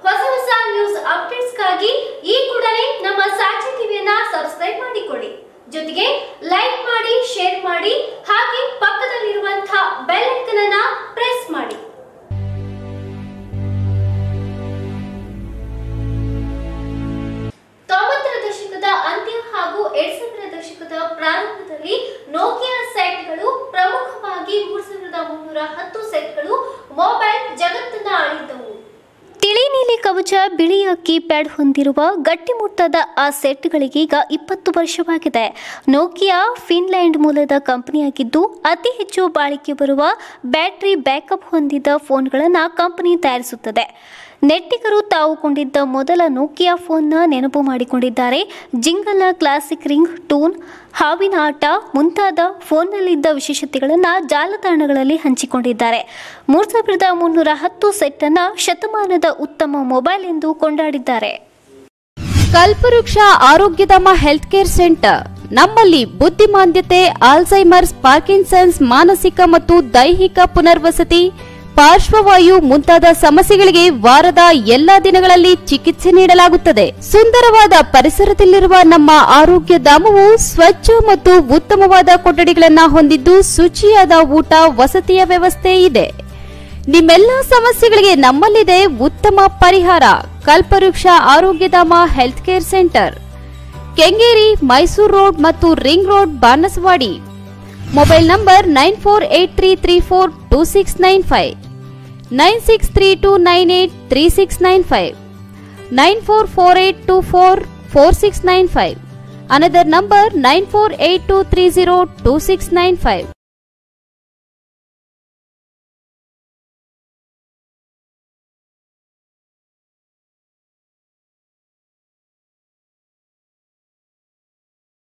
ಹೊಸ ಹೊಸ ನ್ಯೂಸ್ ಅಪ್ಡೇಟ್ಸ್ಗಾಗಿ ಈ ಕೂಡಲೇ ನಮ್ಮ ಸಾಕ್ಷಿ ಟಿವಿಯನ್ನ ಸಬ್ಸ್ಕ್ರೈಬ್ ಮಾಡಿಕೊಳ್ಳಿ ಜೊತೆಗೆ ಲೈಕ್ ಮಾಡಿ ಶೇರ್ ಮಾಡಿ ಹಾಗೆ ಪಕ್ಕದಲ್ಲಿರುವಂತಹ ಬೆಲ್ ಐಕನ್ ಅನ್ನ ಪ್ರೆಸ್ ಮಾಡಿ ತೊಂಬತ್ತರ ದಶಕದ ಅಂತ್ಯ ಹಾಗೂ ಎರಡ್ ಸಾವಿರ ದಶಕದ ಪ್ರಾರಂಭದಲ್ಲಿ ನೋಕಿಯಾ ಸೆಟ್ಗಳು ಪ್ರಮುಖವಾಗಿ ಮೂರ್ ಸಾವಿರದ ಮುನ್ನೂರ ಹತ್ತು ಸೆಟ್ಗಳು ಮೊಬೈಲ್ ಜಗತ್ತನ್ನ ಆಳಿದ್ದವು ತಿಳಿ ನೀಲಿ ಕವಚ ಬಿಳಿಯ ಕೀಪ್ಯಾಡ್ ಹೊಂದಿರುವ ಗಟ್ಟಿಮುಟ್ಟಾದ ಆ ಸೆಟ್ಗಳಿಗೀಗ ಇಪ್ಪತ್ತು ವರ್ಷವಾಗಿದೆ ನೋಕಿಯಾ ಫಿನ್ಲ್ಯಾಂಡ್ ಮೂಲದ ಕಂಪನಿಯಾಗಿದ್ದು ಅತಿ ಹೆಚ್ಚು ಬಾಳಿಕೆ ಬರುವ ಬ್ಯಾಟರಿ ಬ್ಯಾಕಪ್ ಹೊಂದಿದ ಫೋನ್ಗಳನ್ನು ಕಂಪನಿ ತಯಾರಿಸುತ್ತದೆ ನೆಟ್ಟಿಗರು ತಾವು ಕೊಂಡಿದ್ದ ಮೊದಲ ನೋಕಿಯಾ ಫೋನ್ನ ನೆನಪು ಮಾಡಿಕೊಂಡಿದ್ದಾರೆ ಜಿಂಗಲ್ನ ಕ್ಲಾಸಿಕ್ ರಿಂಗ್ ಟೂನ್ ಹಾವಿನ ಆಟ ಮುಂತಾದ ಫೋನ್ನಲ್ಲಿದ್ದ ವಿಶೇಷತೆಗಳನ್ನು ಜಾಲತಾಣಗಳಲ್ಲಿ ಹಂಚಿಕೊಂಡಿದ್ದಾರೆ ಮೂರು ಸಾವಿರದ ಮುನ್ನೂರ ಹತ್ತು ಸೆಟ್ಟನ್ನು ಶತಮಾನದ ಉತ್ತಮ ಮೊಬೈಲ್ ಎಂದು ಕೊಂಡಾಡಿದ್ದಾರೆ ಕಲ್ಪವೃಕ್ಷ ಆರೋಗ್ಯಧಾಮ ಹೆಲ್ತ್ ಕೇರ್ ಸೆಂಟರ್ ನಮ್ಮಲ್ಲಿ ಬುದ್ಧಿಮಾಂದ್ಯತೆ ಆಲ್ಝೈಮರ್ಸ್ ಪಾರ್ಕಿನ್ಸನ್ಸ್ ಮಾನಸಿಕ ಮತ್ತು ದೈಹಿಕ ಪುನರ್ವಸತಿ ಪಾರ್ಶ್ವವಾಯು ಮುಂತಾದ ಸಮಸ್ಯೆಗಳಿಗೆ ವಾರದ ಎಲ್ಲಾ ದಿನಗಳಲ್ಲಿ ಚಿಕಿತ್ಸೆ ನೀಡಲಾಗುತ್ತದೆ ಸುಂದರವಾದ ಪರಿಸರದಲ್ಲಿರುವ ನಮ್ಮ ಆರೋಗ್ಯ ಧಾಮವು ಸ್ವಚ್ಛ ಮತ್ತು ಉತ್ತಮವಾದ ಕೊಠಡಿಗಳನ್ನು ಹೊಂದಿದ್ದು ಶುಚಿಯಾದ ಊಟ ವಸತಿಯ ವ್ಯವಸ್ಥೆ ಇದೆ ನಿಮ್ಮೆಲ್ಲ ಸಮಸ್ಯೆಗಳಿಗೆ ನಮ್ಮಲ್ಲಿದೆ ಉತ್ತಮ ಪರಿಹಾರ Kalpavriksha Arogyadhama health care centre Kengeri Mysuru road ಮತ್ತು ring road Banaswadi mobile number nine four eight three three four two six nine five nine six three two nine eight three six nine five nine four four eight two four four six nine five another number nine four eight two three zero two six nine five